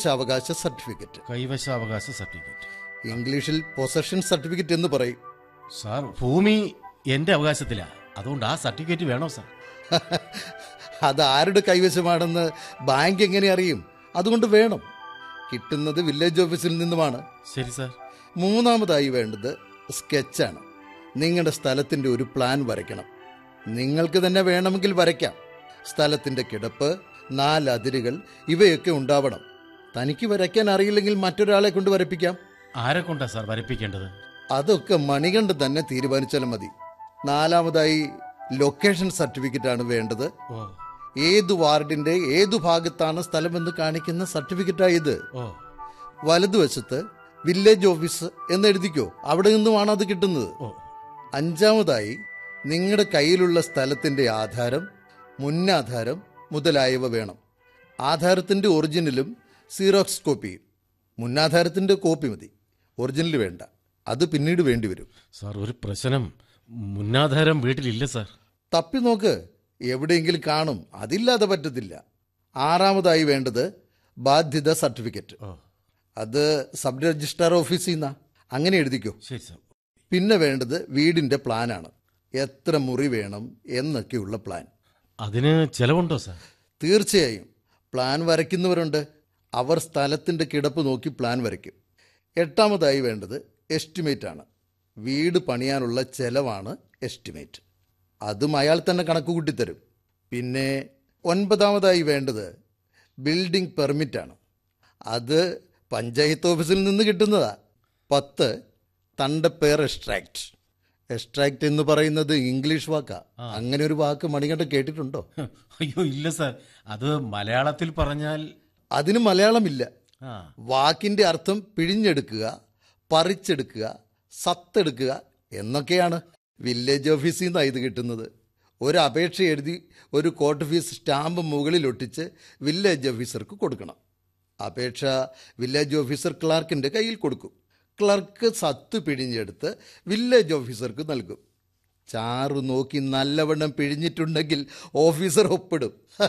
കൈവശാവകാശ certificate കൈവശാവകാശ certificate ഇംഗ്ലീഷിൽ possession certificate എന്ന് പറയും സാർ ഭൂമി എന്റെ അവകാശത്തിലാ അതുകൊണ്ട് ആ സർട്ടിഫിക്കറ്റ് വേണോ സാർ അത് ആരുടെ കൈവശമാണെന്ന് ബാങ്ക് എങ്ങനെ അറിയും അതുകൊണ്ട് വേണം കിട്ടുന്നത് വില്ലേജ് ഓഫീസിൽ നിന്നുമാണ് ശരി സാർ മൂന്നാമതായി വേണ്ടത് സ്കെച്ചാണ് നിങ്ങളുടെ സ്ഥലത്തിന്റെ ഒരു പ്ലാൻ വരയ്ക്കണം നിങ്ങൾക്ക് തന്നെ വേണമെങ്കിൽ വരയ്ക്കാം സ്ഥലത്തിന്റെ കിടപ്പ് നാല് അതിരുകൾ ഇവയൊക്കെ ഉണ്ടാവണം തനിക്ക് വരയ്ക്കാൻ അറിയില്ലെങ്കിൽ മറ്റൊരാളെ കൊണ്ട് വരപ്പിക്കാം ആരെ കൊണ്ടാ സാർ വരപ്പിക്കേണ്ടത് അതൊക്കെ മണികണ്ഠ തന്നെ തീരുമാനിച്ചാലും മതി നാലാമതായി ലൊക്കേഷൻ സർട്ടിഫിക്കറ്റ് ആണ് വേണ്ടത് ഓ ഏത് വാർഡിന്റെ ഏതു ഭാഗത്താണ് സ്ഥലമെന്ന് കാണിക്കുന്ന സർട്ടിഫിക്കറ്റാ ഇത് ഓ വലതുവശത്ത് വില്ലേജ് ഓഫീസ് എന്ന് എഴുതിക്കോ അവിടെ നിന്നുമാണ് അത് കിട്ടുന്നത് ഓ അഞ്ചാമതായി നിങ്ങളുടെ കയ്യിലുള്ള സ്ഥലത്തിന്റെ ആധാരം മുന്നാധാരം മുതലായവ വേണം ആധാരത്തിന്റെ ഒറിജിനലും സീറോക്സ് കോപ്പിയും മുന്നാധാരത്തിന്റെ കോപ്പി മതി ഒറിജിനൽ വേണ്ട അത് പിന്നീട് വേണ്ടി വരും സാർ ഒരു പ്രശ്നം മുന്നാധാരം വീട്ടിലില്ല സാർ തപ്പി നോക്ക് എവിടെയെങ്കിലും കാണും അതില്ലാതെ പറ്റത്തില്ല ആറാമതായി വേണ്ടത് ബാധ്യത സർട്ടിഫിക്കറ്റ് ഓ അത് സബ് രജിസ്ട്രാർ ഓഫീസിൽ നിന്നാ അങ്ങനെ എഴുതിക്കോ ശരി സാർ പിന്നെ വേണ്ടത് വീടിന്റെ പ്ലാനാണ് എത്ര മുറി വേണം എന്നൊക്കെയുള്ള പ്ലാൻ അതിന് ചെലവുണ്ടോ സാർ തീർച്ചയായും പ്ലാൻ വരയ്ക്കുന്നവരുണ്ട് അവർ സ്ഥലത്തിന്റെ കിടപ്പ് നോക്കി പ്ലാൻ വരയ്ക്കും എട്ടാമതായി വേണ്ടത് എസ്റ്റിമേറ്റ് ആണ് വീട് പണിയാനുള്ള ചെലവാണ് എസ്റ്റിമേറ്റ് അതും അയാൾ തന്നെ കണക്ക് കൂട്ടിത്തരും പിന്നെ ഒൻപതാമതായി വേണ്ടത് ബിൽഡിംഗ് പെർമിറ്റ് ആണ് അത് പഞ്ചായത്ത് ഓഫീസിൽ നിന്ന് കിട്ടുന്നതാ പത്ത് തണ്ടപ്പേർ എക്സ്ട്രാക്ട് എക്സ്ട്രാക്ട് എന്ന് പറയുന്നത് ഇംഗ്ലീഷ് വാക്കാ അങ്ങനെ ഒരു വാക്ക് മണികണ്ഠ കേട്ടിട്ടുണ്ടോ അയ്യോ ഇല്ല സാർ അത് മലയാളത്തിൽ പറഞ്ഞാൽ അതിന് മലയാളമില്ല ആ വാക്കിന്റെ അർത്ഥം പിഴിഞ്ഞെടുക്കുക പറിച്ചെടുക്കുക സത്തെടുക്കുക എന്നൊക്കെയാണ് വില്ലേജ് ഓഫീസിൽ നിന്നാണ് ഇത് കിട്ടുന്നത് ഒരു അപേക്ഷ എഴുതി ഒരു കോർട്ട് ഫീസ് സ്റ്റാമ്പ് മുകളിൽ ഒട്ടിച്ച് വില്ലേജ് ഓഫീസർക്ക് കൊടുക്കണം അപേക്ഷ വില്ലേജ് ഓഫീസർ ക്ലാർക്കിന്റെ കയ്യിൽ കൊടുക്കും ക്ലർക്ക് സത്ത് പിഴിഞ്ഞെടുത്ത് വില്ലേജ് ഓഫീസർക്ക് നൽകും ചാറു നോക്കി നല്ലവണ്ണം പിഴിഞ്ഞിട്ടുണ്ടെങ്കിൽ ഓഫീസർ ഒപ്പിടും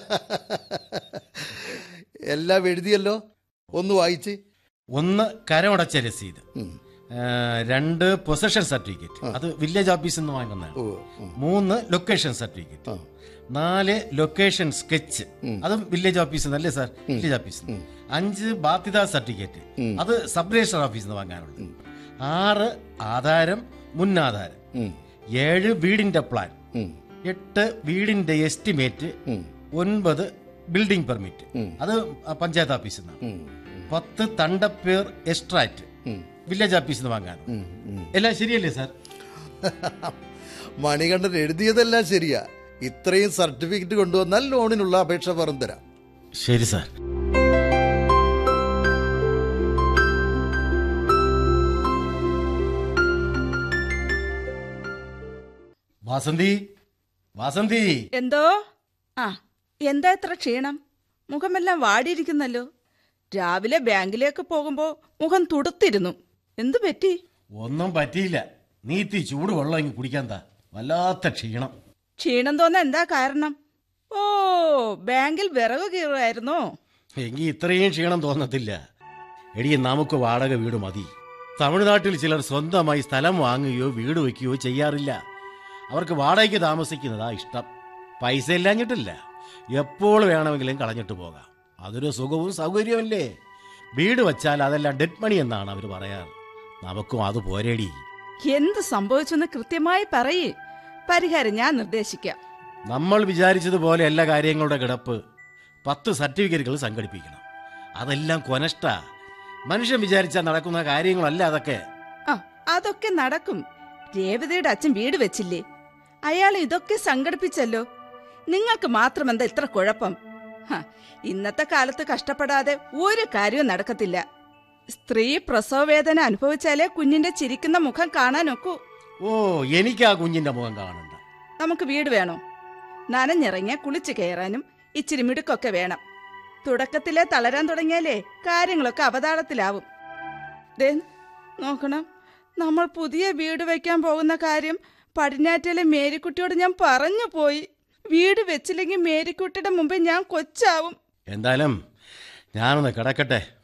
എല്ലാം എഴുതിയല്ലോ ഒന്ന് വായിച്ച് ഒന്ന് കരമടച്ച രസീത് ആ, രണ്ട് പൊസഷൻ സർട്ടിഫിക്കറ്റ് അത് വില്ലേജ് ഓഫീസിൽ നിന്ന് വാങ്ങുന്നതാണ് ഓ ഉം. മൂന്ന് ലൊക്കേഷൻ സർട്ടിഫിക്കറ്റ് നാല് ലൊക്കേഷൻ സ്കെച്ച് അതും വില്ലേജ് ഓഫീസിൽ നിന്നല്ലേ സാർ വില്ലേജ് ഓഫീസിൽ നിന്ന് അഞ്ച് ബാധ്യതാ സർട്ടിഫിക്കറ്റ് അത് സബ് രജിസ്റ്റർ ഓഫീസിൽ നിന്ന് വാങ്ങാനുള്ളത് ആറ് ആധാരം മുന്നാധാരം ഉം. ഏഴ് വീടിന്റെ പ്ലാൻ ഉം. എട്ട് വീടിന്റെ എസ്റ്റിമേറ്റ് ഒൻപത് ബിൽഡിംഗ് പെർമിറ്റ് അത് പഞ്ചായത്ത് ഓഫീസിൽ നിന്ന് ഉം. പത്ത് തണ്ടപ്പേർ എക്സ്ട്രാക്ട് വില്ലേജ് ഓഫീസിൽ നിന്ന് വാങ്ങാൻ ഉം. ഉം. എല്ലാം ശരിയല്ലേ സാർ മണികണ്ഠൻ എഴുതിയതെല്ലാം ശരിയാ ഇത്രയും സർട്ടിഫിക്കറ്റ് കൊണ്ടുവന്നാൽ ലോണിനുള്ള അപേക്ഷ വെറും തരാം ശരി സാർ വാസന്തി വാസന്തി എന്തോ ആ എന്താ ഇത്ര ക്ഷീണം മുഖമെല്ലാം വാടിയിരിക്കുന്നല്ലോ രാവിലെ ബാങ്കിലേക്ക് പോകുമ്പോ മുഖം തുടുത്തിരുന്നു എന്തു പറ്റി ഒന്നും പറ്റിയില്ല നീത്തി ചൂട് വെള്ളം ഇങ്ങ് കുടിക്കാൻ താ വല്ലാത്ത ക്ഷീണം ക്ഷീണം തോന്നാൻ എന്താ കാരണം ഓ ബാങ്കിൽ വിറക് കീറുമായിരുന്നോ എങ്കിൽ ഇത്രയും ക്ഷീണം തോന്നത്തില്ല എടി നമുക്ക് വാടക വീട് മതി തമിഴ്നാട്ടിൽ ചിലർ സ്വന്തമായി സ്ഥലം വാങ്ങുകയോ വീട് വയ്ക്കുകയോ ചെയ്യാറില്ല അവർക്ക് വാടകയ്ക്ക് താമസിക്കുന്നതാ ഇഷ്ടം പൈസ ഇല്ലാഞ്ഞിട്ടില്ല എപ്പോൾ വേണമെങ്കിലും കളഞ്ഞിട്ട് പോകാം അതൊരു സുഖവും സൗകര്യമല്ലേ വീട് വച്ചാൽ അതെല്ലാം ഡെഡ് മണി എന്നാണ് അവർ പറയാറ് നമുക്കും അത് പോരേടി എന്ത് സംഭവിച്ചെന്ന് കൃത്യമായി പറയേ പരിഹാരം ഞാൻ നിർദ്ദേശിക്കാം നമ്മൾ വിചാരിച്ചതുപോലെ എല്ലാ കാര്യങ്ങളുടെ കിടപ്പ് പത്ത് സർട്ടിഫിക്കറ്റുകൾ സംഘടിപ്പിക്കണം അതെല്ലാം കൊനഷ്ട മനുഷ്യൻ വിചാരിച്ചാൽ നടക്കുന്ന കാര്യങ്ങളല്ല അതൊക്കെ ആ അതൊക്കെ നടക്കും രേവതിയുടെ അച്ഛൻ വീട് വെച്ചില്ലേ അയാൾ ഇതൊക്കെ സംഘടിപ്പിച്ചല്ലോ നിങ്ങൾക്ക് മാത്രം എന്താ ഇത്ര കുഴപ്പം ഹ, ഇന്നത്തെ കാലത്ത് കഷ്ടപ്പെടാതെ ഒരു കാര്യവും നടക്കത്തില്ല സ്ത്രീ പ്രസവവേദന അനുഭവിച്ചാലേ കുഞ്ഞിന്റെ ചിരിക്കുന്ന മുഖം കാണാനൊക്കൂ ഓ എനിക്ക് ആ കുഞ്ഞിന്റെ മുഖം കാണണ്ട നമുക്ക് വീട് വേണോ നനഞ്ഞിറങ്ങിയ കുളിച്ചു കയറാനും ഇച്ചിരി മിടുക്കൊക്കെ വേണം തുടക്കത്തിലെ തളരാൻ തുടങ്ങിയാലേ കാര്യങ്ങളൊക്കെ അവതാളത്തിലാവും ദേ നോക്കണം നമ്മൾ പുതിയ വീട് വെക്കാൻ പോകുന്ന കാര്യം പടിഞ്ഞാറ്റിലെ മേരിക്കുട്ടിയോട് ഞാൻ പറഞ്ഞു പോയി വീട് വെച്ചില്ലെങ്കിൽ മേരിക്കുട്ടിയുടെ മുമ്പേ ഞാൻ കൊച്ചാവും എന്തായാലും ഞാനൊന്ന് കിടക്കട്ടെ